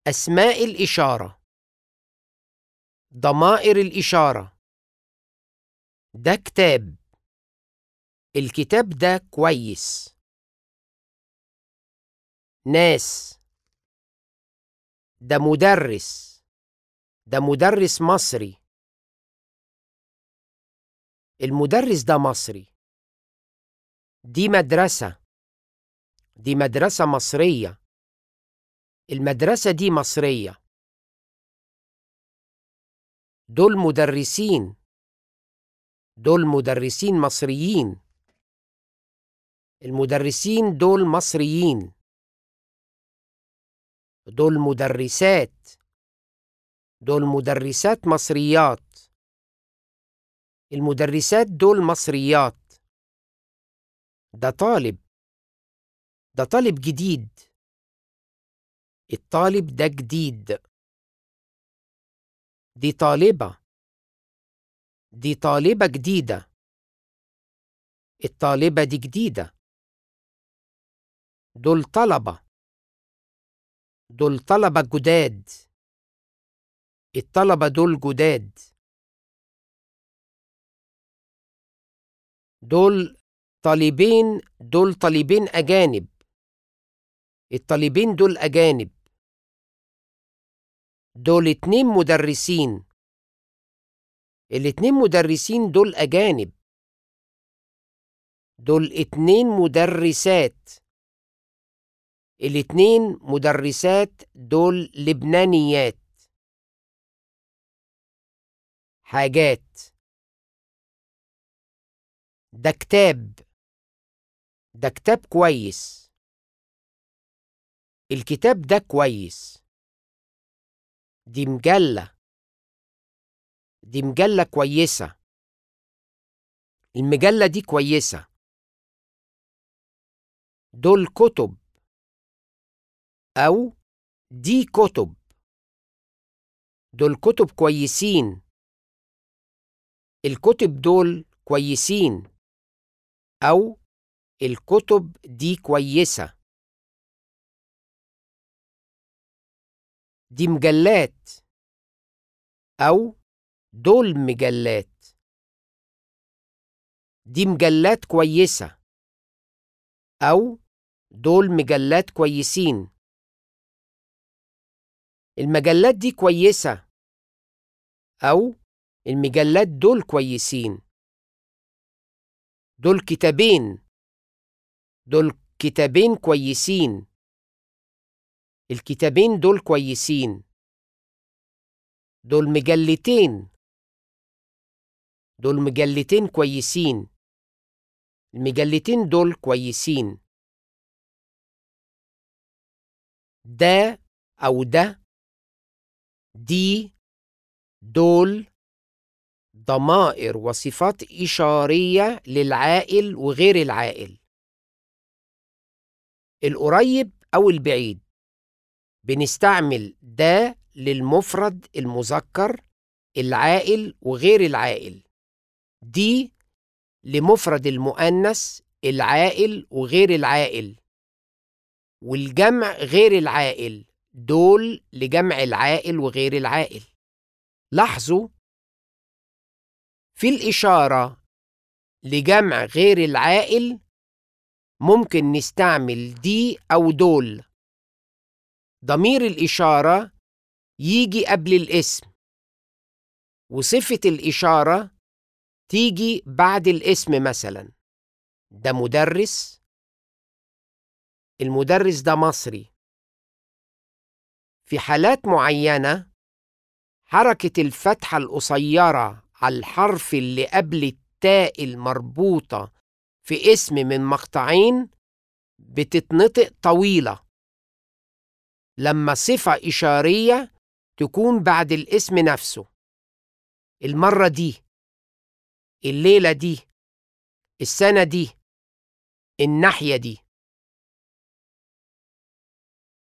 أسماء الإشارة ضمائر الإشارة ده كتاب الكتاب ده كويس ناس ده مدرس ده مدرس مصري المدرس ده مصري دي مدرسة دي مدرسة مصرية المدرسة دي مصرية دول مدرسين دول مدرسين مصريين المدرسين دول مصريين دول مدرسات دول مدرسات مصريات المدرسات دول مصريات ده طالب ده طالب جديد الطالب ده جديد دي طالبة دي طالبة جديدة الطالبة دي جديدة دول طلبة دول طلبة جداد الطلبة دول جداد دول طالبين دول طالبين أجانب الطالبين دول أجانب دول اتنين مدرسين الاتنين مدرسين دول أجانب دول اتنين مدرسات الاتنين مدرسات دول لبنانيات حاجات ده كتاب ده كتاب كويس الكتاب ده كويس دي مجلة دي مجلة كويسة المجلة دي كويسة دول كتب أو دي كتب دول كتب كويسين الكتب دول كويسين أو الكتب دي كويسة دي مجلات أو دول مجلات دي مجلات كويسة أو دول مجلات كويسين المجلات دي كويسة أو المجلات دول كويسين دول كتابين دول كتابين كويسين الكتابين دول كويسين دول مجلتين دول مجلتين كويسين المجلتين دول كويسين ده أو ده دي دول ضمائر وصفات إشارية للعائل وغير العائل القريب أو البعيد بنستعمل ده للمفرد المذكر العائل وغير العائل دي لمفرد المؤنث العائل وغير العائل والجمع غير العائل دول لجمع العائل وغير العائل لاحظوا في الإشارة لجمع غير العائل ممكن نستعمل دي أو دول ضمير الإشارة يجي قبل الاسم وصفة الإشارة تيجي بعد الاسم مثلا ده مدرس المدرس ده مصري في حالات معينة حركة الفتحة القصيرة على الحرف اللي قبل التاء المربوطة في اسم من مقطعين بتتنطق طويلة لما صفة إشارية تكون بعد الاسم نفسه المرة دي الليلة دي السنة دي الناحية دي